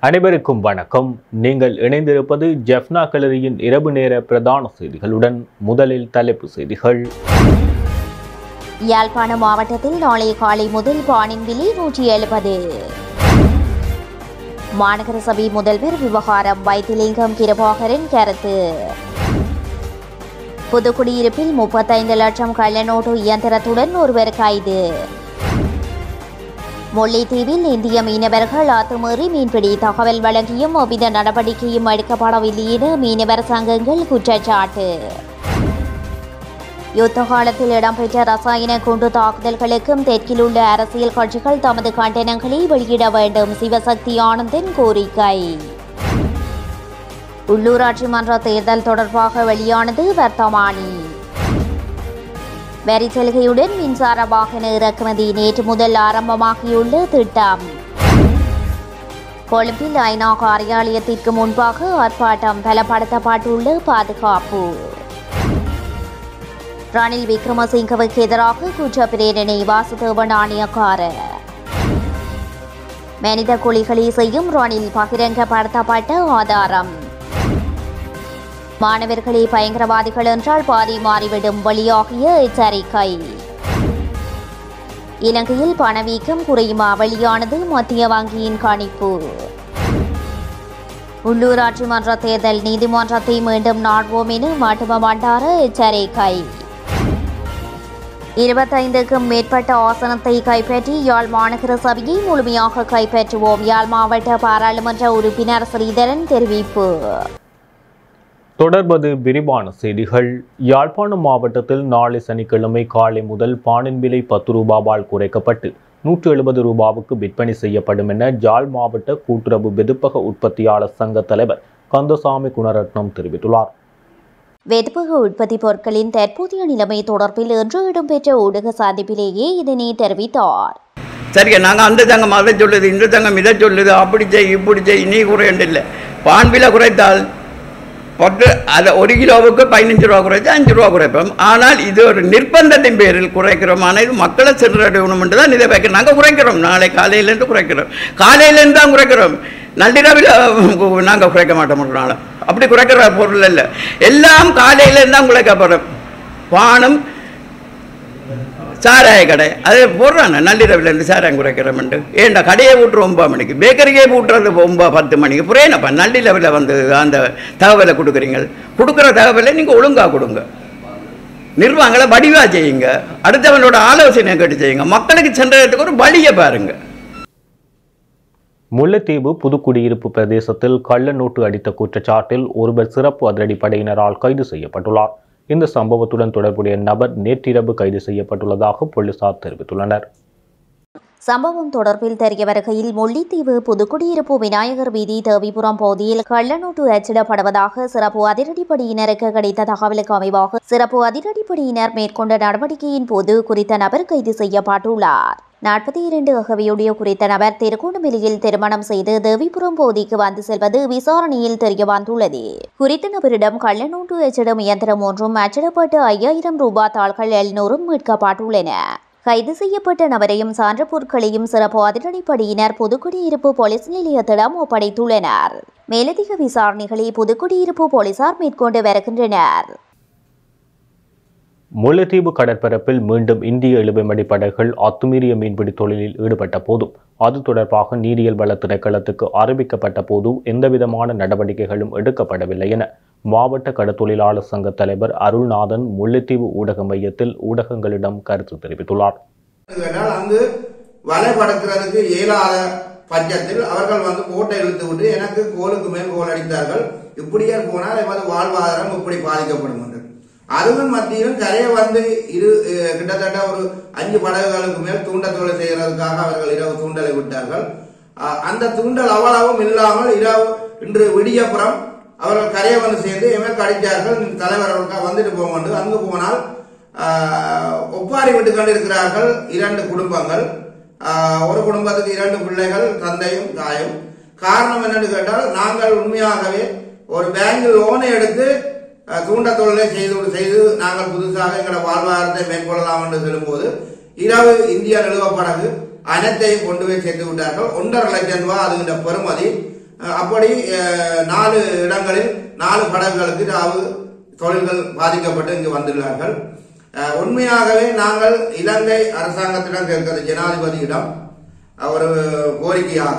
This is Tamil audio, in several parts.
அனைவருக்கும் வணக்கம் நீங்கள் இணைந்திருப்பது ஜெஃப்னா கலரியின் இரவு நேர பிரதான செய்திகளுடன் முதலில் தலைப்பு செய்திகள் யாழ்ப்பாணம் மாவட்டத்தில் நாளை காலை முதல் பானின் விலை நூற்றி எழுபது மாநகர சபை முதல்வர் விவகாரம் வைத்திலிங்கம் கிருபாகரன் கருத்து புதுக்குடியிருப்பில் முப்பத்தைந்து லட்சம் கள்ளநோட்டு இயந்திரத்துடன் ஒருவர் கைது முல்லைத்தீவில் இந்திய மீனவர்கள் அத்துமீறி மீன்பிடி தகவல் வழங்கியும் எவ்வித நடவடிக்கையும் எடுக்கப்படவில்லை என மீனவர் சங்கங்கள் குற்றச்சாட்டு யுத்த காலத்தில் இடம்பெற்ற ரசாயன குண்டு தாக்குதல்களுக்கும் தெற்கில் உள்ள அரசியல் கட்சிகள் தமது கண்டனங்களை வெளியிட வேண்டும் சிவசக்தி ஆனந்தன் கோரிக்கை உள்ளூராட்சி மன்ற தேர்தல் தொடர்பாக வெளியானது வர்த்தமானி வரி சலுகையுடன் மின்சார வாகன இறக்குமதி நேற்று முதல் ஆரம்பமாகியுள்ள திட்டம் கொழும்பில் ஐநா காரியாலயத்திற்கு முன்பாக ஆர்ப்பாட்டம் பலப்படுத்தப்பட்டுள்ள பாதுகாப்பு ரணில் விக்ரமசிங்கவுக்கு எதிராக குற்ற பிரேரணை வாசுதேவன் ஆணையக்காரர் மனித குழிகளை செய்யும் ரணில் பகிரங்கப்படுத்தப்பட்ட ஆதாரம் மாணவர்களே பயங்கரவாதிகள் என்றால் பாதி மாறிவிடும் வெளியாகிய எச்சரிக்கை இலங்கையில் பணவீக்கம் குறையுமா வெளியானது மத்திய வங்கியின் கணிப்பு உள்ளூராட்சி மன்ற தேர்தல் நீதிமன்றத்தை மீண்டும் நாடுவோம் என மட்டும மண்டார எச்சரிக்கை இருபத்தைந்துக்கும் மேற்பட்ட ஆசனத்தை கைப்பற்றி யாழ் மாநகர சபையை முழுமையாக கைப்பற்றுவோம் யாழ் மாவட்ட பாராளுமன்ற உறுப்பினர் ஸ்ரீதரன் தெரிவிப்பு தொடர்பது விரிவான செய்திகள் யாழ்ப்பாணம் மாவட்டத்தில் நாளை சனிக்கிழமை காலை முதல் பானின் விலை பத்து ரூபாவால் குறைக்கப்பட்டு நூற்று எழுபது ரூபாவுக்கு விற்பனை செய்யப்படும் என யாழ் மாவட்ட கூட்டுறவு வெதுப்பக உற்பத்தியாளர் சங்க தலைவர் கந்தசாமி குணரட்னம் தெரிவித்துள்ளார் வெதுப்பக உற்பத்தி பொருட்களின் தற்போதைய நிலைமை தொடர்பில் இன்று இடம்பெற்ற ஊடக சந்திப்பிலேயே இதனை தெரிவித்தார் சரிங்க நாங்கள் அந்த சங்கம் அதை சொல்லுது இந்த சங்கம் இதை சொல்லுது அப்படி செய் இப்படி செய் நீ குறையண்டு இல்லை பான் விலை குறைத்தால் பத்து அதை ஒரு கிலோவுக்கு பதினஞ்சு ரூபா குறைச்சி அஞ்சு ரூபா குறைப்போம் ஆனால் இது ஒரு நிர்பந்தத்தின் பேரில் குறைக்கிறோம் ஆனால் இது மக்களை சென்றடையணும்னு தான் இதை வைக்க நாங்கள் குறைக்கிறோம் நாளை காலையிலேருந்து குறைக்கிறோம் காலையிலேருந்து தான் குறைக்கிறோம் நள்ளிரவில் நாங்கள் குறைக்க மாட்டோம் ஒரு நாள் அப்படி குறைக்கிற பொருள் இல்லை எல்லாம் காலையிலேருந்து தான் குறைக்கப்படும் பானம் சாராய கடை அது போடுறாங்க நள்ளிரவுலேருந்து சாராயம் குறைக்கிறோம்ண்டு ஏண்டா கடையை விட்டுரு ஒன்பது மணிக்கு பேக்கரிக்கே விட்டுறது ஒன்பது பத்து மணிக்கு புரியணப்பா நள்ளிரவில் வந்து அந்த தகவலை கொடுக்குறீங்க கொடுக்குற தகவலை நீங்கள் ஒழுங்காக கொடுங்க நிர்வாகங்களை வடிவாக செய்யுங்க அடுத்தவனோட ஆலோசனை கேட்டு செய்யுங்க மக்களுக்கு சென்றதுக்கு ஒரு வழியை பாருங்க முல்லைத்தீவு புதுக்குடியிருப்பு பிரதேசத்தில் கள்ள நோட்டு அடித்த குற்றச்சாட்டில் ஒருவர் சிறப்பு அதிரடிப்படையினரால் கைது செய்யப்பட்டுள்ளார் இந்த சம்பவத்துடன் தொடர்புடைய நபர் நேற்றிரவு கைது செய்யப்பட்டுள்ளதாக போலீசார் தெரிவித்துள்ளனர் சம்பவம் தொடர்பில் தெரிய வருகையில் முல்லைத்தீவு புதுக்குடியிருப்பு விநாயகர் வீதி தேவிபுரம் பகுதியில் கள்ளநோட்டு அச்சிடப்படுவதாக சிறப்பு அதிரடிப்படையினருக்கு கிடைத்த தகவலுக்கு அமைவாக சிறப்பு அதிரடிப்படையினர் மேற்கொண்ட நடவடிக்கையின் போது குறித்த நபர் கைது செய்யப்பட்டுள்ளார் நாற்பத்தி இரண்டு அகவையுடைய குறித்த நபர் திருகோணமலையில் திருமணம் செய்து தேவிபுரம் பகுதிக்கு வந்து செல்வது விசாரணையில் தெரிய வந்துள்ளது குறித்த நபரிடம் கள்ளநோட்டு அச்சிடும் இயந்திரம் ஒன்றும் அச்சிடப்பட்டு ஐயாயிரம் ரூபாய் தாள்கள் எழுநூறும் மீட்கப்பட்டுள்ளன கைது செய்யப்பட்ட நபரையும் சான்ற பொருட்களையும் சிறப்பு அதிரடிப்படையினர் புதுக்குடியிருப்பு போலீஸ் நிலையத்திடம் ஒப்படைத்துள்ளனர் மேலதிக விசாரணைகளை புதுக்குடியிருப்பு போலீசார் மேற்கொண்டு வருகின்றனர் முல்லைத்தீவு கடற்பரப்பில் மீண்டும் இந்திய இழுவைமடி படகுகள் அத்துமீறிய மீன்பிடி தொழிலில் ஈடுபட்ட போதும் அது தொடர்பாக நீரியல் வள திணைக்களத்துக்கு அறிவிக்கப்பட்ட போது எந்தவிதமான நடவடிக்கைகளும் எடுக்கப்படவில்லை என மாவட்ட கடத்தொழிலாளர் சங்க தலைவர் அருள்நாதன் முல்லைத்தீவு ஊடக மையத்தில் ஊடகங்களிடம் கருத்து தெரிவித்துள்ளார் கேட்டால் அங்கு வலை படக்கிறதுக்கு இயலாத பட்சத்தில் அவர்கள் வந்து கோட்டை இழுத்து விட்டு எனக்கு கோலுக்கு மேல் கோல் அடித்தார்கள் இப்படியே போனால் எமது வாழ்வாதாரம் இப்படி பாதிக்கப்படும் என்று அதுவும் மத்தியிலும் கரையை வந்து இரு அஹ், கிட்டத்தட்ட ஒரு அஞ்சு படகுகளுக்கு மேல் தூண்டல் தொழில் செய்கிறதுக்காக அவர்கள் இரவு தூண்டலை விட்டார்கள் அஹ், அந்த தூண்டல் அவ்வளவும் இல்லாமல் இரவு இன்று விடியப்புறம் அவர்கள் கரையை வந்து சேர்ந்து எமக்கு அடித்தார்கள் தலைவர் அவர்களுக்காக வந்துட்டு போக வேண்டும் அங்கு போனால் ஆஹ், ஒப்பாரி விட்டு கொண்டிருக்கிறார்கள் இரண்டு குடும்பங்கள் ஆஹ், ஒரு குடும்பத்துக்கு இரண்டு பிள்ளைகள் தந்தையும் தாயும் காரணம் என்னன்னு கேட்டால் நாங்கள் உண்மையாகவே ஒரு பேங்க் லோனை எடுத்து அஹ், தூண்ட தொழிலை செய்து செய்து நாங்கள் புதுசாக எங்களோட வாழ்வாதாரத்தை மேற்கொள்ளலாம் என்று சொல்லும்போது இரவு இந்திய நிறுவ படகு அனைத்தையும் கொண்டு போய் சேர்த்து விட்டார்கள் ஒன்றரை லட்சம் ரூபாய் அதுகின்ற பெறுமதி அஹ், அப்படி அஹ், நாலு இடங்களில் நாலு படகுகளுக்கு ராவு தொழில்கள் பாதிக்கப்பட்டு இங்கு வந்துள்ளார்கள் அஹ், உண்மையாகவே நாங்கள் இலங்கை அரசாங்கத்திடம் கேட்கிறது ஜனாதிபதியிடம் அஹ், ஒரு கோரிக்கையாக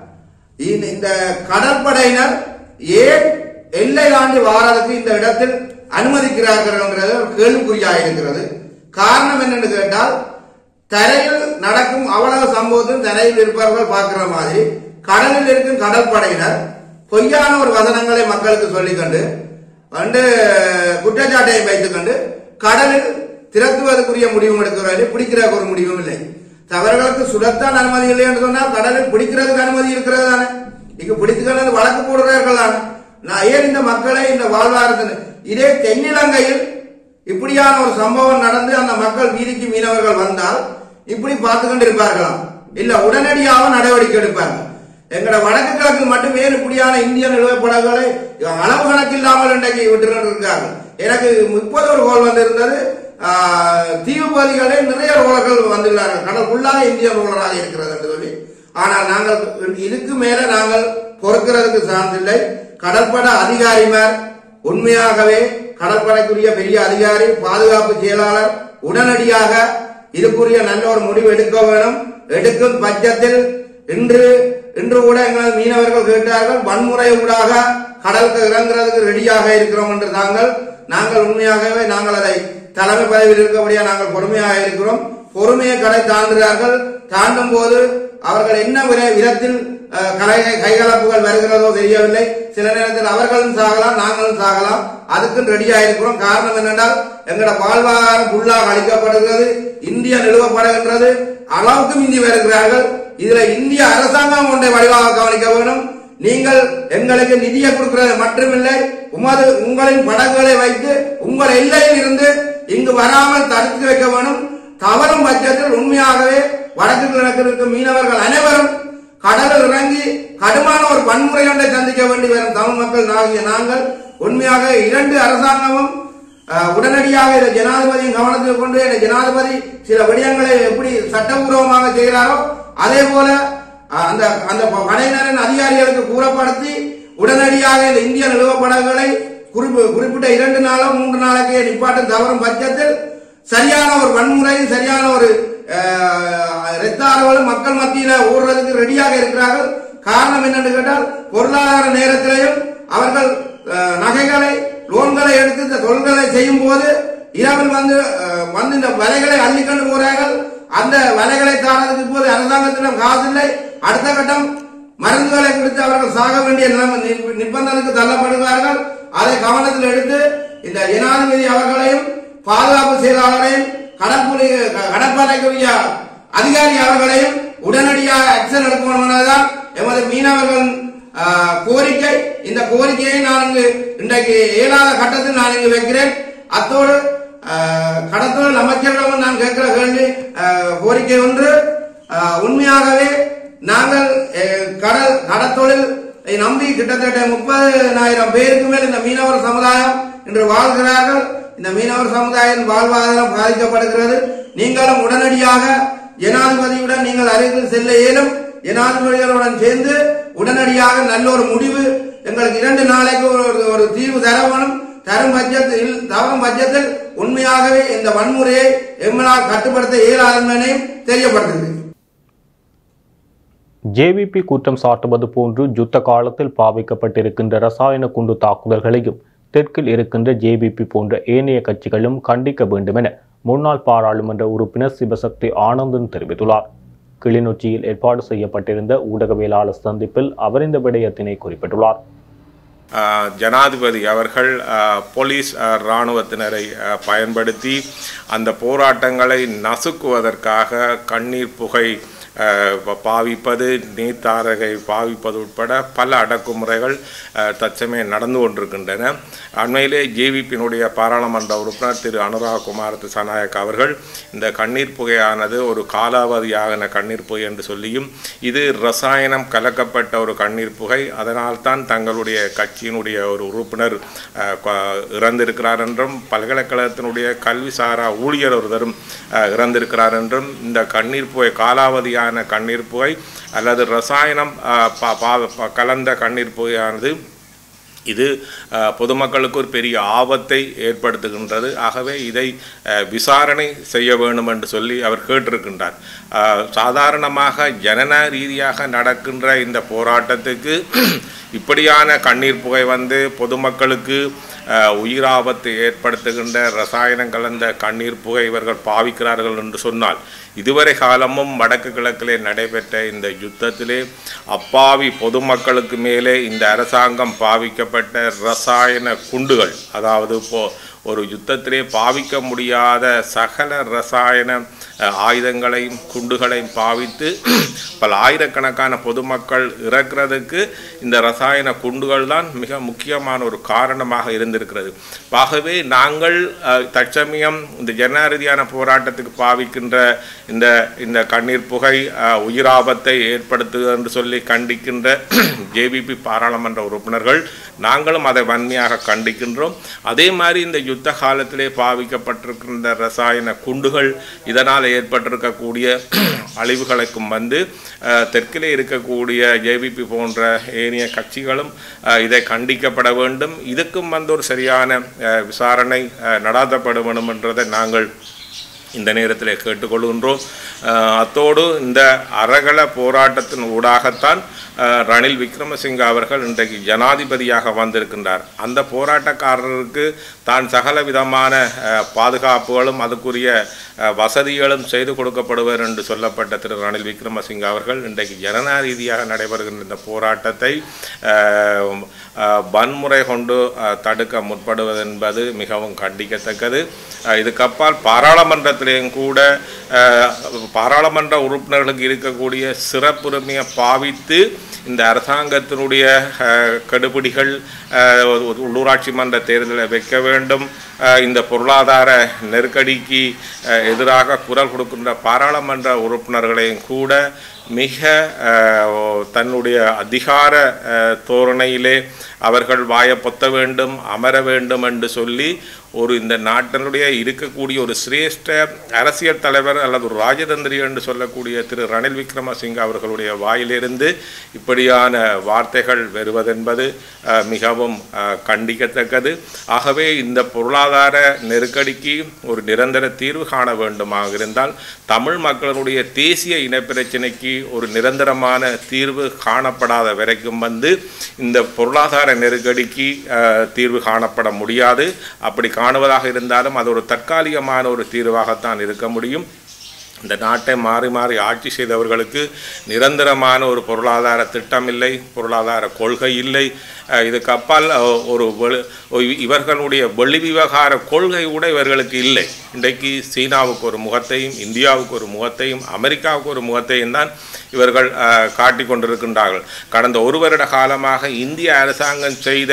இந்த- இந்த கடற்படையினர் ஏன் எல்லை தாண்டி வாரதுக்கு இந்த இடத்தில் அனுமதிக்கிறார்கள் என்கிறது ஒரு கேள்விக்குறியாக இருக்கிறது காரணம் என்னன்னு கேட்டால் தரையில் நடக்கும் அவ்வளவு சம்பவத்தில் தரையில் இருப்பவர்கள் பார்க்கிற மாதிரி கடலில் இருக்கும் கடற்படையினர் பொய்யான ஒரு வசனங்களை மக்களுக்கு சொல்லிக்கொண்டு வந்து குற்றச்சாட்டை வைத்துக்கொண்டு கடலில் திரட்டுவதற்குரிய முடிவும் எடுக்கிறார்கள் பிடிக்கிறதுக்கு ஒரு முடிவும் இல்லை அவர்களுக்கு சுடத்தான் அனுமதி இல்லை என்று சொன்னால் கடலில் பிடிக்கிறதுக்கு அனுமதி இருக்கிறது தானே இங்கு பிடித்துக்கிறது வழக்கு போடுறார்கள் தானே நான் ஏன் இந்த மக்களை இந்த வாழ்வாரத்தில் இதே தென்னிலங்கையில் இப்படியான ஒரு சம்பவம் நடந்து அந்த மக்கள் வீதிக்கு மீனவர்கள் வந்தால் இப்படி பார்த்து கொண்டு இருப்பார்களாம் இல்ல உடனடியாக நடவடிக்கை எடுப்பார்கள் எங்கட வடக்கு கிழக்கு மட்டுமே இப்படியான இந்திய நிலுவைப் படகுகளை அளவு கணக்கில்லாமல் இன்றைக்கு விட்டு இருக்காங்க எனக்கு முப்பது ஒரு கோல் வந்திருந்தது ஆஹ், தீவு பகுதிகளில் நிறைய ரோலர்கள் வந்துள்ளார்கள் கடலுக்குள்ளாக இந்திய ரோலராக இருக்கிறது என்று சொல்லி ஆனால் நாங்கள் இதுக்கு மேல நாங்கள் பொறுக்கிறதுக்கு சார்ந்தில்லை கடற்படை அதிகாரிமார் உண்மையாகவே கடற்படைக்குரிய பெரிய அதிகாரி பாதுகாப்பு செயலாளர் உடனடியாக இதுக்குரிய நல்ல ஒரு முடிவு எடுக்க வேணும் எடுக்கும் பட்சத்தில் இன்று இன்று கூட எங்கள் மீனவர்கள் கேட்டார்கள் வன்முறை ஊடாக கடலுக்கு இறங்குறதுக்கு ரெடியாக இருக்கிறோம் என்று தாங்கள் நாங்கள் உண்மையாகவே நாங்கள் அதை தலைமை பதவியில் இருக்கபடியா நாங்கள் பொறுமையாக இருக்கிறோம் பொறுமையை கடை தாண்டுகிறார்கள் தாண்டும் போது அவர்கள் என்ன விர- விதத்தில் அஹ், கலை கைகலப்புகள் வருகிறதோ தெரியவில்லை சில நேரத்தில் அவர்களும் சாகலாம் நாங்களும் சாகலாம் அதுக்கும் ரெடியா இருக்கிறோம் காரணம் என்னென்றால் எங்களோட வாழ்வாதாரம் ஃபுல்லாக அளிக்கப்படுகிறது இந்தியா நிறுவப்படுகின்றது அளவுக்கு மிந்தி வருகிறார்கள் இதுல இந்திய அரசாங்கம் ஒன்றை வடிவாக கவனிக்க வேண்டும் நீங்கள் எங்களுக்கு நிதியை கொடுக்கிறது மட்டுமில்லை உமது உங்களின் படகுகளை வைத்து உங்கள் எல்லையில் இருந்து இங்கு வராமல் தடுத்து வைக்க வேண்டும் தவறும் பட்சத்தில் உண்மையாகவே வடக்கு கிழக்கு இருக்கும் மீனவர்கள் அனைவரும் கடலில் இறங்கி கடுமையான ஒரு வன்முறை ஒன்றை சந்திக்க வேண்டி வரும் தமிழ் மக்கள் ஆகிய நாங்கள் உண்மையாக இரண்டு அரசாங்கமும் அஹ், உடனடியாக இதை ஜனாதிபதியின் கவனத்தில் கொண்டு இந்த ஜனாதிபதி சில விடயங்களை எப்படி சட்டபூர்வமாக செய்கிறாரோ அதே போல அஹ், அந்த அந்த படையினரின் அதிகாரிகளுக்கு கூறப்படுத்தி உடனடியாக இந்த இந்திய நிறுவப்படங்களை குறிப்பு குறிப்பிட்ட இரண்டு நாளோ மூன்று நாளைக்கே நிப்பாட்டம் தவறும் பட்சத்தில் சரியான ஒரு வன்முறை சரியான ஒரு ரெத்தாரவலும் மக்கள் மத்தியில ஓடுறதுக்கு ரெடியாக இருக்கிறார்கள் காரணம் என்னன்னு கேட்டால் பொருளாதார நேரத்திலையும் அவர்கள் அஹ், நகைகளை லோன்களை எடுத்து இந்த தொழில்களை செய்யும் போது இரவில் வந்து அஹ், வந்து இந்த வலைகளை அள்ளிக்கொண்டு போறார்கள் அந்த வலைகளை தாரதுக்கு இப்போது அரசாங்கத்திடம் காசு இல்லை அடுத்த கட்டம் மருந்துகளை கொடுத்து அவர்கள் சாக வேண்டிய நிலைமை நி- நிர்பந்தத்துக்கு தள்ளப்படுவார்கள் அதை கவனத்தில் எடுத்து இந்த ஜனாதிபதி அவர்களையும் பாதுகாப்பு செயலாளரையும் கடற்புலி கடற்படைக்குரிய அதிகாரி அவர்களையும் உடனடியாக ஆக்ஷன் எடுக்க வேண்டும் என்பதுதான் எமது மீனவர்கள் ஆஹ், கோரிக்கை இந்த கோரிக்கையை நான் இங்கு இன்றைக்கு இயலாத கட்டத்தில் நான் இங்கு வைக்கிறேன் அத்தோடு ஆஹ், கடத்தொழில் அமைச்சரிடம் நான் கேட்கிற கேள்வி ஆஹ், கோரிக்கை ஒன்று ஆஹ், உண்மையாகவே நாங்கள் அஹ், கடல் கடத்தொழில் நம்பி கிட்டத்தட்ட முப்பதாயிரம் பேருக்கு மேல் இந்த மீனவர் சமுதாயம் இன்று வாழ்கிறார்கள் இந்த மீனவர் சமுதாயம் வாழ்வாதாரம் பாதிக்கப்படுகிறது நீங்களும் உடனடியாக ஜனாதிபதியுடன் நீங்கள் அருகில் செல்ல இயலும் ஜனாதிபதிகளுடன் சேர்ந்து உடனடியாக நல்ல ஒரு முடிவு எங்களுக்கு இரண்டு நாளைக்கு ஒரு ஒரு- ஒரு தீர்வு தர வேணும் தரும் பட்சத்தில் தவறும் பட்சத்தில் உண்மையாகவே இந்த வன்முறையை எம்மனால் கட்டுப்படுத்த இயலாதமையும் தெரியப்படுத்துகிறது ஜேவிபி குற்றம் சாட்டுவது போன்று யுத்த காலத்தில் பாவிக்கப்பட்டிருக்கின்ற ரசாயன குண்டு தாக்குதல்களையும் தெற்கில் இருக்கின்ற ஜேவிபி போன்ற ஏனைய கட்சிகளும் கண்டிக்க வேண்டும் என முன்னாள் பாராளுமன்ற உறுப்பினர் சிவசக்தி ஆனந்தன் தெரிவித்துள்ளார் கிளிநொச்சியில் ஏற்பாடு செய்யப்பட்டிருந்த ஊடகவியலாளர் சந்திப்பில் அவர் இந்த விடயத்தினை குறிப்பிட்டுள்ளார் ஆஹ் ஜனாதிபதி அவர்கள் ஆஹ் போலீஸ் ஆஹ் இராணுவத்தினரை ஆஹ் பயன்படுத்தி அந்த போராட்டங்களை நசுக்குவதற்காக கண்ணீர் புகை ஆஹ் ப- பாவிப்பது நீர்த்தாரகை பாவிப்பது உட்பட பல அடக்குமுறைகள் ஆஹ் தற்சமயம் நடந்து கொண்டிருக்கின்றன அண்மையிலே ஜேவிபியினுடைய பாராளுமன்ற உறுப்பினர் திரு அனுராக் குமார் திசாநாயக் அவர்கள் இந்த கண்ணீர் புகையானது ஒரு காலாவதியாகின கண்ணீர் புகை என்று சொல்லியும் இது ரசாயனம் கலக்கப்பட்ட ஒரு கண்ணீர் புகை அதனால்தான் தங்களுடைய கட்சியினுடைய ஒரு உறுப்பினர் அஹ், கொ- இறந்திருக்கிறார் என்றும் பல்கலைக்கழகத்தினுடைய கல்வி சாரா ஊழியர் ஒருவரும் அஹ், இறந்திருக்கிறார் என்றும் இந்த கண்ணீர் புகை காலாவதியான வகையான கண்ணீர் புகை அல்லது ரசாயனம் அஹ், பா- பா- பா- கலந்த கண்ணீர் புகையானது இது அஹ், பொதுமக்களுக்கு ஒரு பெரிய ஆபத்தை ஏற்படுத்துகின்றது ஆகவே இதை அஹ், விசாரணை செய்ய வேண்டும் என்று சொல்லி அவர் கேட்டிருக்கின்றார் அஹ், சாதாரணமாக ஜனநாயக ரீதியாக நடக்கின்ற இந்த போராட்டத்துக்கு இப்படியான கண்ணீர் புகை வந்து பொதுமக்களுக்கு அஹ், உயிராபத்தை ஏற்படுத்துகின்ற ரசாயனம் கலந்த கண்ணீர் புகை இவர்கள் பாவிக்கிறார்கள் என்று சொன்னால் இதுவரை காலமும் வடக்கு கிழக்கிலே நடைபெற்ற இந்த யுத்தத்திலே அப்பாவி பொதுமக்களுக்கு மேலே இந்த அரசாங்கம் பாவிக்கப்பட்ட ரசாயன குண்டுகள் அதாவது இப்போ ஒரு யுத்தத்திலே பாவிக்க முடியாத சகல ரசாயன அஹ், ஆயுதங்களையும் குண்டுகளையும் பாவித்து பல ஆயிரக்கணக்கான பொதுமக்கள் இறக்கிறதுக்கு இந்த ரசாயன குண்டுகள் தான் மிக முக்கியமான ஒரு காரணமாக இருந்திருக்கிறது ஆகவே நாங்கள் அஹ், தற்சமயம் இந்த ஜனரீதியான போராட்டத்துக்கு பாவிக்கின்ற இந்த இந்த கண்ணீர் புகை அஹ், உயிராபத்தை ஏற்படுத்துகிறது என்று சொல்லி கண்டிக்கின்ற ஜேபிபி பாராளுமன்ற உறுப்பினர்கள் நாங்களும் அதை வன்மையாக கண்டிக்கின்றோம் அதே மாதிரி இந்த யுத்த காலத்திலே பாவிக்கப்பட்டிருக்கின்ற ரசாயன குண்டுகள் இதனால் ஏற்பட்டிருக்கக்கூடிய அழிவுகளுக்கும் வந்து அஹ், தெற்கிலே இருக்கக்கூடிய ஜேபிபி போன்ற ஏனைய கட்சிகளும் அஹ், இதை கண்டிக்கப்பட வேண்டும் இதுக்கும் வந்து ஒரு சரியான அஹ், விசாரணை அஹ், நடாத்தப்பட வேண்டும் என்றதை நாங்கள் இந்த நேரத்தில் கேட்டுக்கொள்கின்றோம் அஹ், அத்தோடு இந்த அறகல போராட்டத்தின் ஊடாகத்தான் அஹ், ரணில் விக்ரமசிங்க அவர்கள் இன்றைக்கு ஜனாதிபதியாக வந்திருக்கின்றார் அந்த போராட்டக்காரருக்கு தான் சகல விதமான அஹ், பாதுகாப்புகளும் அதுக்குரிய அஹ், வசதிகளும் செய்து கொடுக்கப்படுவர் என்று சொல்லப்பட்ட திரு ரணில் விக்ரமசிங்க அவர்கள் இன்றைக்கு ஜனநாயக ரீதியாக நடைபெறுகின்ற இந்த போராட்டத்தை அஹ், அஹ், வன்முறை கொண்டு அஹ், தடுக்க முற்படுவது என்பது மிகவும் கண்டிக்கத்தக்கது அஹ், இதுக்கப்பால் பாராளுமன்றத்திலேயும் கூட அஹ், பாராளுமன்ற உறுப்பினர்களுக்கு இருக்கக்கூடிய சிறப்புரிமையை பாவித்து இந்த அரசாங்கத்தினுடைய அஹ், கெடுபிடிகள் அஹ், ஒரு உள்ளூராட்சி மன்ற தேர்தலை வைக்க வேண்டும் அஹ், இந்த பொருளாதார நெருக்கடிக்கு அஹ், எதிராக குரல் கொடுக்கின்ற பாராளுமன்ற உறுப்பினர்களையும் கூட மிக அஹ், தன்னுடைய அதிகார அஹ், தோரணையிலே அவர்கள் வாயை பொத்த வேண்டும் அமர வேண்டும் என்று சொல்லி ஒரு இந்த நாட்டினுடைய இருக்கக்கூடிய ஒரு சிரேஷ்ட அரசியல் தலைவர் அல்லது ஒரு ராஜதந்திரி என்று சொல்லக்கூடிய திரு ரணில் விக்ரமசிங்க அவர்களுடைய வாயிலிருந்து இப்படியான வார்த்தைகள் வருவதென்பது அஹ், மிகவும் அஹ், கண்டிக்கத்தக்கது ஆகவே இந்த பொருளாதார நெருக்கடிக்கு ஒரு நிரந்தர தீர்வு காண வேண்டுமாக இருந்தால் தமிழ் மக்களுடைய தேசிய இனப்பிரச்சினைக்கு ஒரு நிரந்தரமான தீர்வு காணப்படாத வரைக்கும் வந்து இந்த பொருளாதார நெருக்கடிக்கு அஹ், தீர்வு காணப்பட முடியாது அப்படி காணுவதாக இருந்தாலும் அது ஒரு தற்காலிகமான ஒரு தீர்வாகத்தான் இருக்க முடியும் இந்த நாட்டை மாறி மாறி ஆட்சி செய்தவர்களுக்கு நிரந்தரமான ஒரு பொருளாதார திட்டம் இல்லை பொருளாதார கொள்கை இல்லை அஹ் இதுக்கு அப்பால் அஹ், ஒரு வெளி- ஒ- இவர்களுடைய வெளி விவகார கொள்கை கூட இவர்களுக்கு இல்லை இன்றைக்கு சீனாவுக்கு ஒரு முகத்தையும் இந்தியாவுக்கு ஒரு முகத்தையும் அமெரிக்காவுக்கு ஒரு முகத்தையும் தான் இவர்கள் அஹ், காட்டிக் கொண்டிருக்கின்றார்கள் கடந்த ஒரு வருட காலமாக இந்திய அரசாங்கம் செய்த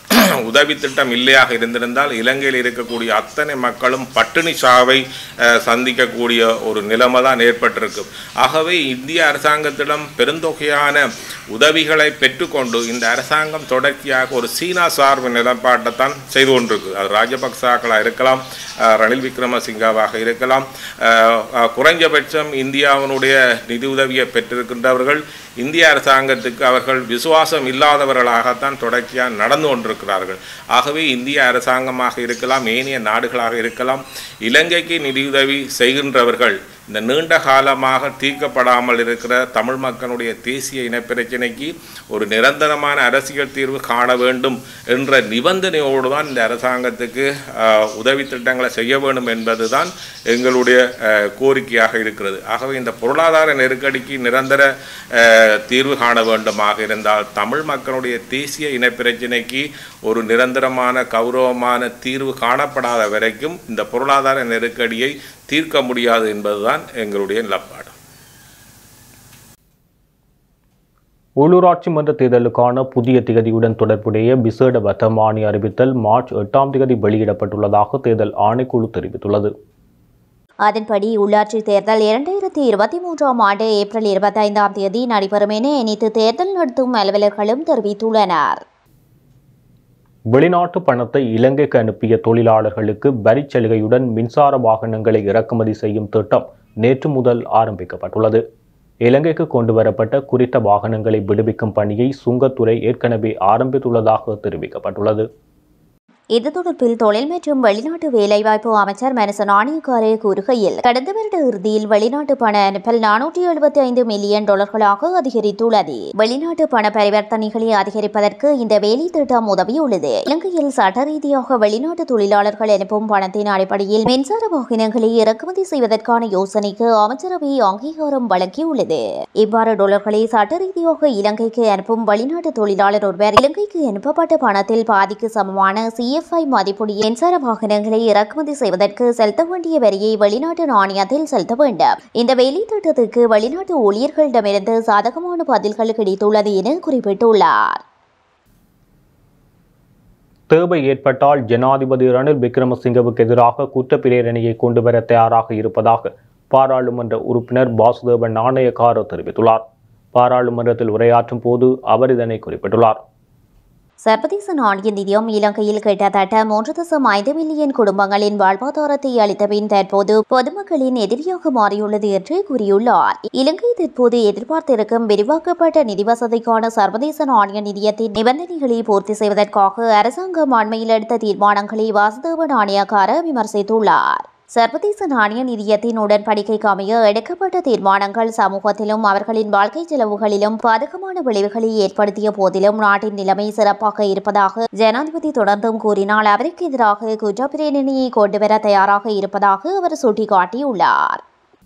உதவி திட்டம் இல்லையாக இருந்திருந்தால் இலங்கையில் இருக்கக்கூடிய அத்தனை மக்களும் பட்டினி சாவை அஹ், சந்திக்கக்கூடிய ஒரு நிலைமை தான் ஏற்பட்டிருக்கு ஆகவே இந்திய அரசாங்கத்திடம் பெருந்தொகையான உதவிகளை பெற்றுக்கொண்டு இந்த அரசாங்கம் தொடர்ச்சியாக ஒரு சீனா சார்பு நிலைப்பாட்டை தான் செய்து கொண்டிருக்கு அது ராஜபக்சாக்களாக இருக்கலாம் அஹ், ரணில் விக்ரமசிங்காவாக இருக்கலாம் அஹ், அஹ், குறைஞ்சபட்சம் இந்தியாவினுடைய நிதி உதவியை பெற்றிருக்கின்றவர்கள் இந்திய அரசாங்கத்துக்கு அவர்கள் விசுவாசம் இல்லாதவர்களாகத்தான் தொடர்ச்சியாக நடந்து கொண்டிருக்கிறார்கள் ஆகவே இந்திய அரசாங்கமாக இருக்கலாம் ஏனைய நாடுகளாக இருக்கலாம் இலங்கைக்கு நிதியுதவி செய்கின்றவர்கள் இந்த நீண்ட காலமாக தீர்க்கப்படாமல் இருக்கிற தமிழ் மக்களுடைய தேசிய இனப்பிரச்சினைக்கு ஒரு நிரந்தரமான அரசியல் தீர்வு காண வேண்டும் என்ற நிபந்தனையோடு தான் இந்த அரசாங்கத்துக்கு ஆஹ், உதவி திட்டங்களை செய்ய வேண்டும் என்பதுதான் எங்களுடைய ஆஹ், கோரிக்கையாக இருக்கிறது ஆகவே இந்த பொருளாதார நெருக்கடிக்கு நிரந்தர ஆஹ், தீர்வு காண வேண்டுமாக இருந்தால் தமிழ் மக்களுடைய தேசிய இனப்பிரச்சினைக்கு ஒரு நிரந்தரமான கௌரவமான தீர்வு காணப்படாத வரைக்கும் இந்த பொருளாதார நெருக்கடியை தீர்க்க முடியாது என்பதுதான் எங்களுடைய நிலப்பாடு உள்ளூராட்சி மன்ற தேர்தலுக்கான புதிய திகதியுடன் தொடர்புடைய விசேட வர்த்தமானி அறிவித்தல் மார்ச் எட்டாம் திகதி வெளியிடப்பட்டுள்ளதாக தேர்தல் ஆணைக்குழு தெரிவித்துள்ளது அதன்படி உள்ளாட்சி தேர்தல் இரண்டாயிரத்தி இருபத்தி மூன்றாம் ஆண்டு ஏப்ரல் இருபத்தைந்தாம் தேதி நடைபெறும் என அனைத்து தேர்தல் நடத்தும் அலுவலர்களும் தெரிவித்துள்ளனர் வெளிநாட்டு பணத்தை இலங்கைக்கு அனுப்பிய தொழிலாளர்களுக்கு வரிச் சலுகையுடன் மின்சார வாகனங்களை இறக்குமதி செய்யும் திட்டம் நேற்று முதல் ஆரம்பிக்கப்பட்டுள்ளது இலங்கைக்கு கொண்டு வரப்பட்ட குறித்த வாகனங்களை விடுவிக்கும் பணியை சுங்கத்துறை ஏற்கனவே ஆரம்பித்துள்ளதாக தெரிவிக்கப்பட்டுள்ளது இது தொடர்பில் தொழில் மற்றும் வெளிநாட்டு வேலைவாய்ப்பு அமைச்சர் மனச நாணயக்காரே கூறுகையில் கடந்த வருட இறுதியில் வெளிநாட்டு பண அனுப்பல் நானூற்றி எழுபத்தி ஐந்து மில்லியன் டாலர்களாக அதிகரித்துள்ளது வெளிநாட்டு பண பரிவர்த்தனைகளை அதிகரிப்பதற்கு இந்த வேலை திட்டம் உதவியுள்ளது இலங்கையில் சட்ட ரீதியாக வெளிநாட்டு தொழிலாளர்கள் அனுப்பும் பணத்தின் அடிப்படையில் மின்சார வாகனங்களை இறக்குமதி செய்வதற்கான யோசனைக்கு அமைச்சரவை அங்கீகாரம் வழங்கியுள்ளது இவ்வாறு டாலர்களை சட்ட ரீதியாக இலங்கைக்கு அனுப்பும் வெளிநாட்டு தொழிலாளர் ஒருவர் இலங்கைக்கு அனுப்பப்பட்ட பணத்தில் பாதிக்கு சமமான சிஎஃப்ஐ மதிப்புடைய மின்சார வாகனங்களை இறக்குமதி செய்வதற்கு செலுத்த வேண்டிய வரியை வெளிநாட்டு நாணயத்தில் செலுத்த வேண்டும் இந்த வேலை திட்டத்துக்கு வெளிநாட்டு ஊழியர்களிடமிருந்து சாதகமான பதில்கள் கிடைத்துள்ளது என குறிப்பிட்டுள்ளார் தேவை ஏற்பட்டால் ஜனாதிபதி ரணில் விக்ரமசிங்கவுக்கு எதிராக குற்றப்பிரேரணையை கொண்டு வர தயாராக இருப்பதாக பாராளுமன்ற உறுப்பினர் வாசுதேவன் நாணயக்கார தெரிவித்துள்ளார் பாராளுமன்றத்தில் உரையாற்றும் போது அவர் இதனை குறிப்பிட்டுள்ளார் சர்வதேச நாணய நிதியம் இலங்கையில் கிட்டத்தட்ட மூன்று தசம் ஐந்து மில்லியன் குடும்பங்களின் வாழ்வாதாரத்தை அளித்த பின் தற்போது பொதுமக்களின் எதிரியாக மாறியுள்ளது என்று கூறியுள்ளார் இலங்கை தற்போது எதிர்பார்த்திருக்கும் விரிவாக்கப்பட்ட நிதி வசதிக்கான சர்வதேச நாணய நிதியத்தின் நிபந்தனைகளை பூர்த்தி செய்வதற்காக அரசாங்கம் அண்மையில் எடுத்த தீர்மானங்களை வாசுதேவ நாணயக்கார விமர்சித்துள்ளார் சர்வதேச நாணய நிதியத்தின் உடன்படிக்கைக்கு அமைய எடுக்கப்பட்ட தீர்மானங்கள் சமூகத்திலும் அவர்களின் வாழ்க்கை செலவுகளிலும் பாதகமான விளைவுகளை ஏற்படுத்திய போதிலும் நாட்டின் நிலைமை சிறப்பாக இருப்பதாக ஜனாதிபதி தொடர்ந்தும் கூறினால் அவருக்கு எதிராக குற்றப்பிரேரணையை கொண்டுவர தயாராக இருப்பதாக அவர் சுட்டிக்காட்டியுள்ளார்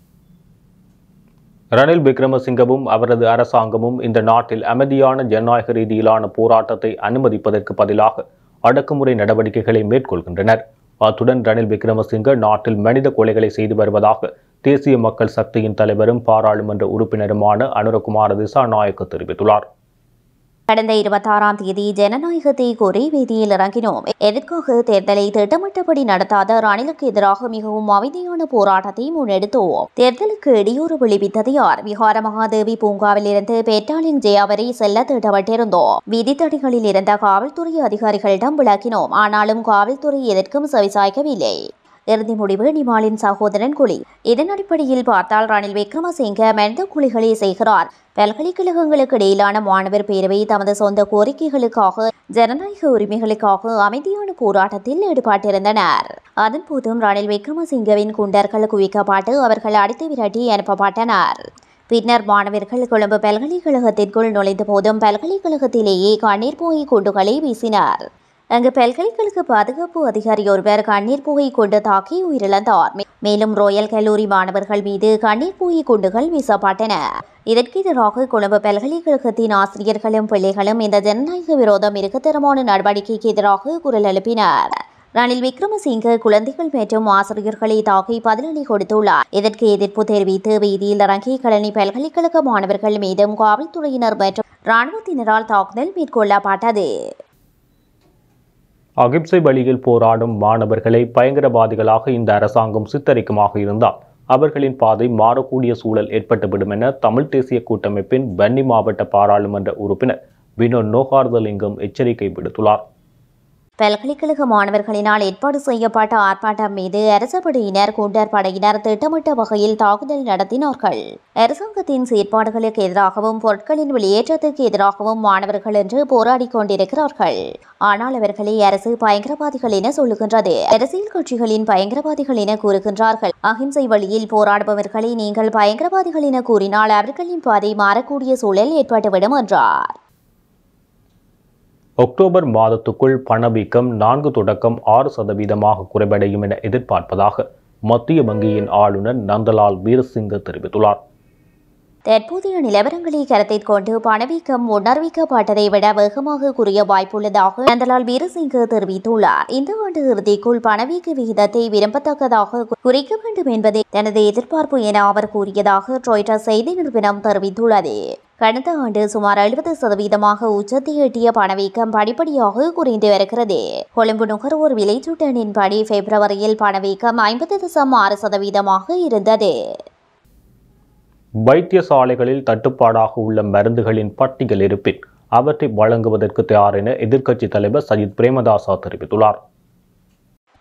ரணில் விக்ரமசிங்கவும் அவரது அரசாங்கமும் இந்த நாட்டில் அமைதியான ஜனநாயக ரீதியிலான போராட்டத்தை அனுமதிப்பதற்கு பதிலாக அடக்குமுறை நடவடிக்கைகளை மேற்கொள்கின்றனர் அத்துடன் ரணில் விக்ரமசிங்க நாட்டில் மனித கொலைகளை செய்து வருவதாக தேசிய மக்கள் சக்தியின் தலைவரும் பாராளுமன்ற உறுப்பினருமான அனுரகுமார திசாநாயக்க தெரிவித்துள்ளார் கடந்த இருபத்தாறாம் தேதி ஜனநாயகத்தை கோரி வீதியில் இறங்கினோம் எதற்காக தேர்தலை திட்டமிட்டபடி நடத்தாத ரணிலுக்கு எதிராக மிகவும் அமைதியான போராட்டத்தை முன்னெடுத்தோம் தேர்தலுக்கு இடையூறு விளைவித்தது யார் விகார மகாதேவி பூங்காவில் இருந்து பேட்டாலிங் ஜெயா வரை செல்ல திட்டமிட்டிருந்தோம் விதித்தடிகளில் இருந்த காவல்துறை அதிகாரிகளிடம் விளக்கினோம் ஆனாலும் காவல்துறை எதற்கும் செவிசாய்க்கவில்லை இறுதி முடிவு நிமாலின் சகோதரன் குழி இதன் அடிப்படையில் பார்த்தால் ரணில் விக்ரமசிங்க மனித குழிகளை செய்கிறார் பல்கலைக்கழகங்களுக்கு இடையிலான மாணவர் பேரவை தமது சொந்த கோரிக்கைகளுக்காக ஜனநாயக உரிமைகளுக்காக அமைதியான போராட்டத்தில் ஈடுபட்டிருந்தனர் அதன்போதும் ரணில் விக்ரமசிங்கவின் குண்டர்கள் குவிக்கப்பட்டு அவர்கள் அடித்து விரட்டி அனுப்பப்பட்டனர் பின்னர் மாணவர்கள் கொழும்பு பல்கலைக்கழகத்திற்குள் நுழைந்த போதும் பல்கலைக்கழகத்திலேயே கண்ணீர் புகை குண்டுகளை வீசினர் அங்கு பல்கலைக்கழக பாதுகாப்பு அதிகாரி ஒருவர் கண்ணீர் புகை கொண்டு தாக்கி உயிரிழந்தார் மே- மேலும் ரோயல் கல்லூரி மாணவர்கள் மீது கண்ணீர் புகை குண்டுகள் வீசப்பட்டன இதற்கு எதிராக கொழும்பு பல்கலைக்கழகத்தின் ஆசிரியர்களும் பிள்ளைகளும் இந்த ஜனநாயக விரோத மிருகத்தரமான நடவடிக்கைக்கு எதிராக குரல் எழுப்பினர் ரணில் விக்ரமசிங்க குழந்தைகள் மற்றும் ஆசிரியர்களை தாக்கி பதிலடி கொடுத்துள்ளார் இதற்கு எதிர்ப்பு தெரிவித்து வீதியில் இறங்கி கழனி பல்கலைக்கழக மாணவர்கள் மீதும் காவல்துறையினர் மற்றும் இராணுவத்தினரால் தாக்குதல் மேற்கொள்ளப்பட்டது அகிம்சை வழியில் போராடும் மாணவர்களை பயங்கரவாதிகளாக இந்த அரசாங்கம் சித்தரிக்குமாக இருந்தால் அவர்களின் பாதை மாறக்கூடிய சூழல் ஏற்பட்டுவிடும் என தமிழ் தேசிய கூட்டமைப்பின் வன்னி மாவட்ட பாராளுமன்ற உறுப்பினர் வினோத் நோகார்தலிங்கம் எச்சரிக்கை விடுத்துள்ளார் பல்கலைக்கழக மாணவர்களினால் ஏற்பாடு செய்யப்பட்ட ஆர்ப்பாட்டம் மீது அரசு படையினர் குண்டர் படையினர் திட்டமிட்ட வகையில் தாக்குதல் நடத்தினார்கள் அரசாங்கத்தின் செயற்பாடுகளுக்கு எதிராகவும் பொருட்களின் வெளியேற்றத்துக்கு எதிராகவும் மாணவர்கள் என்று போராடிக் கொண்டிருக்கிறார்கள் ஆனால் அவர்களை அரசு பயங்கரவாதிகள் என சொல்லுகின்றது அரசியல் கட்சிகளின் பயங்கரவாதிகள் என கூறுகின்றார்கள் அகிம்சை வழியில் போராடுபவர்களை நீங்கள் பயங்கரவாதிகள் என கூறினால் அவர்களின் பாதை மாறக்கூடிய சூழல் ஏற்பட்டுவிடும் என்றார் அக்டோபர் மாதத்துக்குள் பணவீக்கம் நான்கு தொடக்கம் ஆறு சதவீதமாக குறைவடையும் என எதிர்பார்ப்பதாக மத்திய வங்கியின் ஆளுநர் நந்தலால் வீரசிங்க தெரிவித்துள்ளார் தற்போதைய நிலவரங்களை கருத்தில் கொண்டு பணவீக்கம் முன்னறிவிக்கப்பட்டதை விட வேகமாக குறைய வாய்ப்புள்ளதாக நந்தலால் வீரசிங்க தெரிவித்துள்ளார் இந்த ஆண்டு இறுதிக்குள் பணவீக்க விகிதத்தை விரும்பத்தக்கதாக குறைக்க வேண்டும் என்பதே தனது எதிர்பார்ப்பு என அவர் கூறியதாக ட்ராய்டர் செய்தி நிறுவனம் தெரிவித்துள்ளது கடந்த ஆண்டு சுமார் எழுபது சதவீதமாக உச்சத்தை எட்டிய பணவீக்கம் படிப்படியாக குறைந்து வருகிறது கொழும்பு நுகர்வோர் விலைச்சூட்டனின்படி பிப்ரவரியில் பணவீக்கம் ஐம்பது தசம் ஆறு சதவீதமாக இருந்தது வைத்தியசாலைகளில் தட்டுப்பாடாக உள்ள மருந்துகளின் பட்டியல் இருப்பின் அவற்றை வழங்குவதற்கு தயார் என எதிர்க்கட்சித் தலைவர் சஜித் பிரேமதாசா தெரிவித்துள்ளார்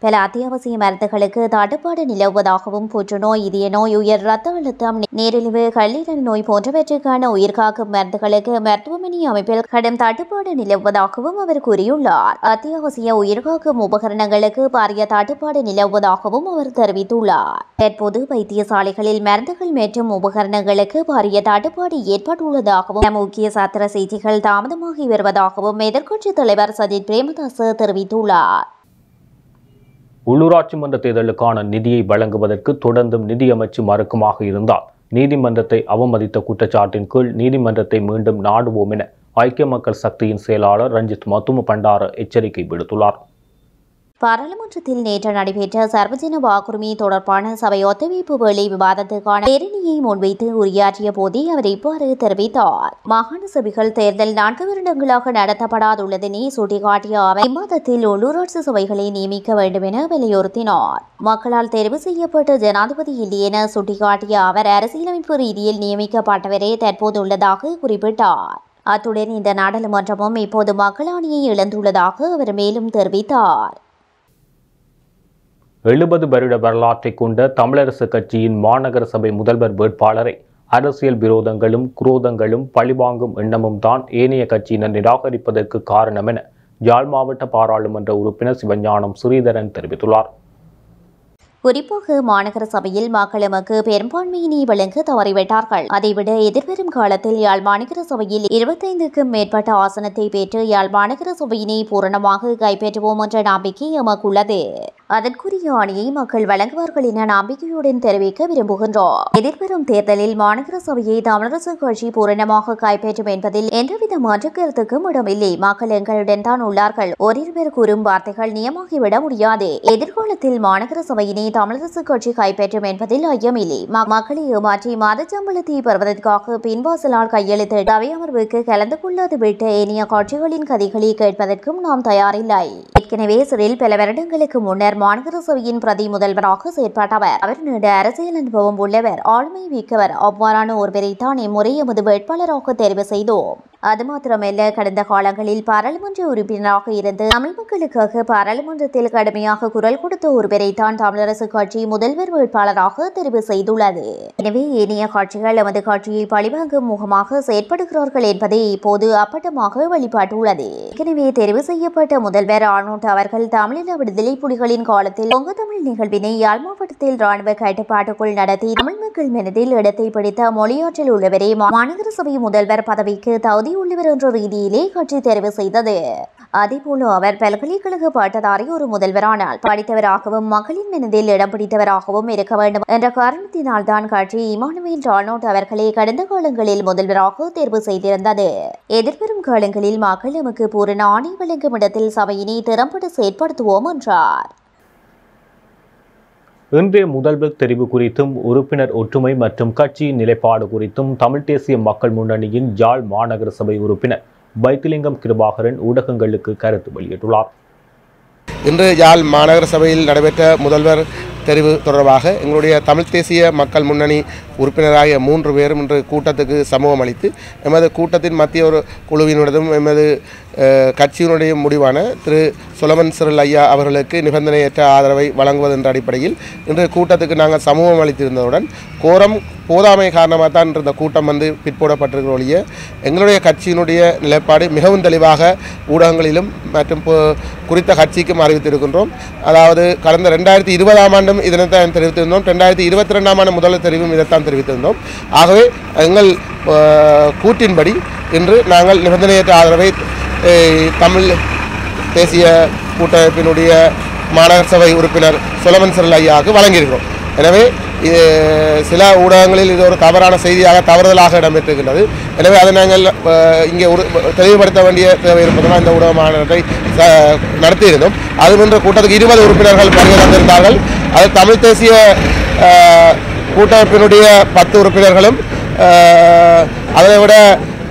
பல அத்தியாவசிய மருந்துகளுக்கு தட்டுப்பாடு நிலவுவதாகவும் புற்றுநோய் இதய நோய் உயர் ரத்த அழுத்தம் நீரிழிவு கல்லீரல் நோய் போன்றவற்றுக்கான உயிர்காக்கும் மருந்துகளுக்கு மருத்துவமனை அமைப்பில் கடும் தட்டுப்பாடு நிலவுவதாகவும் அவர் கூறியுள்ளார் அத்தியாவசிய உயிர்காக்கும் உபகரணங்களுக்கு பாரிய தட்டுப்பாடு நிலவுவதாகவும் அவர் தெரிவித்துள்ளார் தற்போது வைத்தியசாலைகளில் மருந்துகள் மற்றும் உபகரணங்களுக்கு பாரிய தட்டுப்பாடு ஏற்பட்டுள்ளதாகவும் முக்கிய சத்திர செய்திகள் தாமதமாகி வருவதாகவும் எதிர்க்கட்சித் தலைவர் சஜித் பிரேமதாச தெரிவித்துள்ளார் உள்ளூராட்சி மன்ற தேர்தலுக்கான நிதியை வழங்குவதற்கு தொடர்ந்தும் நிதியமைச்சு மறுக்குமாக இருந்தால் நீதிமன்றத்தை அவமதித்த குற்றச்சாட்டின் கீழ் நீதிமன்றத்தை மீண்டும் நாடுவோம் என ஐக்கிய மக்கள் சக்தியின் செயலாளர் ரஞ்சித் மத்தும பண்டார எச்சரிக்கை விடுத்துள்ளார் பாராளுமன்றத்தில் நேற்று நடைபெற்ற சர்வஜன வாக்குரிமை தொடர்பான சபை ஒத்துழைப்பு வேலை விவாதத்துக்கான பேரணியை முன்வைத்து உரையாற்றிய போதே அவர் இவ்வாறு தெரிவித்தார் மாகாண சபைகள் தேர்தல் நான்கு வருடங்களாக நடத்தப்படாதுள்ளதனை சுட்டிக்காட்டிய அவர் இம்மாதத்தில் உள்ளூராட்சி சபைகளை நியமிக்க வேண்டும் என வலியுறுத்தினார் மக்களால் தேர்வு செய்யப்பட்ட ஜனாதிபதி இல்லை என சுட்டிக்காட்டிய அவர் அரசியலமைப்பு ரீதியில் நியமிக்கப்பட்டவரே தற்போது உள்ளதாக குறிப்பிட்டார் அத்துடன் இந்த நாடாளுமன்றமும் இப்போது மக்களாணியை இழந்துள்ளதாக அவர் மேலும் தெரிவித்தார் எழுபது வருட வரலாற்றை கொண்ட தமிழரசு கட்சியின் மாநகர சபை முதல்வர் வேட்பாளரை அரசியல் விரோதங்களும் குரோதங்களும் பழிவாங்கும் எண்ணமும் தான் ஏனைய கட்சியினர் நிராகரிப்பதற்கு காரணம் என யாழ் மாவட்ட பாராளுமன்ற உறுப்பினர் சிவஞானம் ஸ்ரீதரன் தெரிவித்துள்ளார் குறிப்பாக மாநகர சபையில் மக்கள் எமக்கு பெரும்பான்மையினை வழங்க தவறிவிட்டார்கள் அதைவிட எதிர்வரும் காலத்தில் யாழ் மாநகர சபையில் இருபத்தைந்துக்கும் மேற்பட்ட ஆசனத்தை பெற்று யாழ் மாநகர சபையினை பூரணமாக கைப்பற்றுவோம் என்ற நம்பிக்கை எமக்குள்ளது அதற்குரிய ஆணையை மக்கள் வழங்குவார்கள் என நம்பிக்கையுடன் தெரிவிக்க விரும்புகின்றோம் எதிர்வரும் தேர்தலில் மாநகர சபையை தமிழரசு கட்சி பூரணமாக கைப்பற்றும் என்பதில் எந்தவித மாற்று கருத்துக்கும் இடமில்லை மக்கள் எங்களுடன் தான் உள்ளார்கள் ஓரிருவர் கூறும் வார்த்தைகள் நியமாகிவிட முடியாது எதிர்காலத்தில் மாநகர சபையினை தமிழரசு கட்சி கைப்பற்றும் என்பதில் ஐயமில்லை ம- மக்களை ஏமாற்றி மதச்சம்பளத்தை பெறுவதற்காக பின்வாசலால் கையெழுத்து அவை அமர்வுக்கு கலந்து கொள்ளாது விட்டு ஏனைய கட்சிகளின் கதைகளை கேட்பதற்கும் நாம் தயாரில்லை ஏற்கனவே சிறில் பல வருடங்களுக்கு முன்னர் மாநகர சபையின் பிரதி முதல்வராக செயற்பட்டவர் அவர் நீண்ட அரசியல் அனுபவம் உள்ளவர் ஆளுமை மிக்கவர் அவ்வாறான ஒருவரைத்தான் இம்முறை எமது வேட்பாளராக தேர்வு செய்தோம் அது மாத்திரமல்ல கடந்த காலங்களில் பாராளுமன்ற உறுப்பினராக இருந்து தமிழ் மக்களுக்காக பாராளுமன்றத்தில் கடுமையாக குரல் கொடுத்த ஒருவரைத்தான் தமிழரசு கட்சி முதல்வர் வேட்பாளராக தெரிவு செய்துள்ளது எனவே ஏனைய கட்சிகள் எமது கட்சியை பழிவாங்கும் முகமாக செயற்படுகிறார்கள் என்பதே இப்போது அப்பட்டமாக வெளிப்பாட்டுள்ளது ஏற்கனவே தெரிவு செய்யப்பட்ட முதல்வர் ஆனோட் அவர்கள் தமிழீழ விடுதலை புலிகளின் காலத்தில் பொங்க தமிழ் நிகழ்வினை யாழ் மாவட்டத்தில் ராணுவ கட்டுப்பாட்டுக்குள் நடத்தி தமிழ் மக்கள் மனதில் இடத்தை பிடித்த மொழியாற்றல் உள்ளவரே மா- மாநகர சபை முதல்வர் பதவிக்கு தகுதி உள்ளவர் என்ற ரீதியிலே கட்சி தெரிவு செய்தது அதேபோல அவர் பல்கலைக்கழக பட்டதாரி ஒரு முதல்வரானால் படித்தவராகவும் மக்களின் மனதில் இடம் பிடித்தவராகவும் இருக்க வேண்டும் என்ற காரணத்தினால் தான் கட்சி இமானுவேல் டால்னோட் அவர்களை கடந்த காலங்களில் முதல்வராக தேர்வு செய்திருந்தது எதிர்வரும் காலங்களில் மக்கள் எமக்கு பூரண ஆணை வழங்கும் இடத்தில் சபையினை திறம்பட செயற்படுத்துவோம் என்றார் இன்றைய முதல்வர் தெரிவு குறித்தும் உறுப்பினர் ஒற்றுமை மற்றும் கட்சியின் நிலைப்பாடு குறித்தும் தமிழ் தேசிய மக்கள் முன்னணியின் யாழ் மாநகர சபை உறுப்பினர் வைத்திலிங்கம் கிருபாகரன் ஊடகங்களுக்கு கருத்து வெளியிட்டுள்ளார் இன்று யாழ் மாநகர சபையில் நடைபெற்ற முதல்வர் தெரிவு தொடர்பாக எங்களுடைய தமிழ் தேசிய மக்கள் முன்னணி உறுப்பினராகிய மூன்று பேரும் இன்று கூட்டத்துக்கு சமூகம் அளித்து எமது கூட்டத்தின் மத்திய ஒரு குழுவினுடையதும் எமது அஹ், கட்சியினுடைய முடிவான திரு சுலமன் சிறில் ஐயா அவர்களுக்கு நிபந்தனையற்ற ஆதரவை வழங்குவது என்ற அடிப்படையில் இன்று கூட்டத்துக்கு நாங்கள் சமூகம் அளித்திருந்ததுடன் கோரம் போதாமை காரணமாக தான் இன்று இந்த கூட்டம் வந்து பிற்போடப்பட்டிருக்கிற ஒழிய எங்களுடைய கட்சியினுடைய நிலைப்பாடு மிகவும் தெளிவாக ஊடகங்களிலும் மற்றும் பொ- குறித்த கட்சிக்கும் அறிவித்திருக்கின்றோம் அதாவது கடந்த ரெண்டாயிரத்தி இருபதாம் ஆண்டும் இதனைத்தான் தெரிவித்திருந்தோம் ரெண்டாயிரத்தி இருபத்தி ரெண்டாம் ஆண்டு முதல்வர் தெரிவும் இதைத்தான் தெரிவித்திருந்தோம் ஆகவே எங்கள் அஹ், கூற்றின்படி இன்று நாங்கள் நிபந்தனையற்ற ஆதரவை அஹ், தமிழ் தேசிய கூட்டமைப்பினுடைய மாநகர சபை உறுப்பினர் சுலமன் சிறல் ஐயாவுக்கு வழங்கியிருக்கிறோம் எனவே இது சில ஊடகங்களில் இது ஒரு தவறான செய்தியாக தவறுதலாக இடம்பெற்றிருக்கின்றது எனவே அதை நாங்கள் அஹ், இங்கே ஒரு தெளிவுபடுத்த வேண்டிய தேவை இருப்பதனால் இந்த ஊடக மாநாட்டை அஹ், நடத்தியிருந்தோம் அது போன்ற கூட்டத்துக்கு இருபது உறுப்பினர்கள் வருகை தந்திருந்தார்கள் அது தமிழ் தேசிய அஹ், கூட்டமைப்பினுடைய பத்து உறுப்பினர்களும் அஹ், அதை விட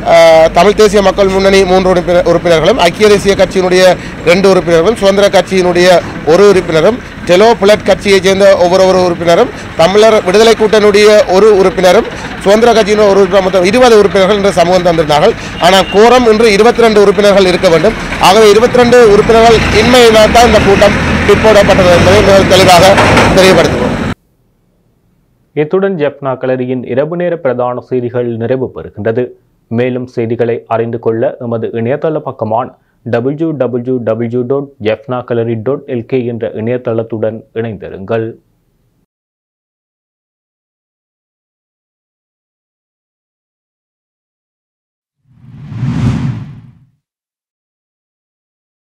அஹ், தமிழ் தேசிய மக்கள் முன்னணி மூன்று உறுப்பினர் உறுப்பினர்களும் ஐக்கிய தேசிய கட்சியினுடைய ரெண்டு உறுப்பினர்களும் சுதந்திர கட்சியினுடைய ஒரு உறுப்பினரும் டெலோ புலட் கட்சியைச் சேர்ந்த ஒவ்வொரு ஒரு உறுப்பினரும் தமிழர் விடுதலை கூட்டணியுடைய ஒரு உறுப்பினரும் சுதந்திர கட்சியின் ஒரு உறுப்பினர் மொத்தம் இருபது உறுப்பினர்கள் என்று சமூகம் தந்திருந்தார்கள் ஆனால் கோரம் இன்று இருபத்தி ரெண்டு உறுப்பினர்கள் இருக்க வேண்டும் ஆகவே இருபத்தி ரெண்டு உறுப்பினர்கள் இன்மையினால் தான் இந்த கூட்டம் பிற்போடப்பட்டது என்பதை மிக தெளிவாக தெளிவுபடுத்துகிறோம் இத்துடன் ஜெப்னா கலரியின் இரவு நேர பிரதான செய்திகள் நிறைவு பெறுகின்றது மேலும் செய்திகளை அறிந்து கொள்ள எமது இணையதள பக்கமான W W W dot Jaffna gallery dot L K என்ற இணையதளத்துடன் இணைந்திருங்கள்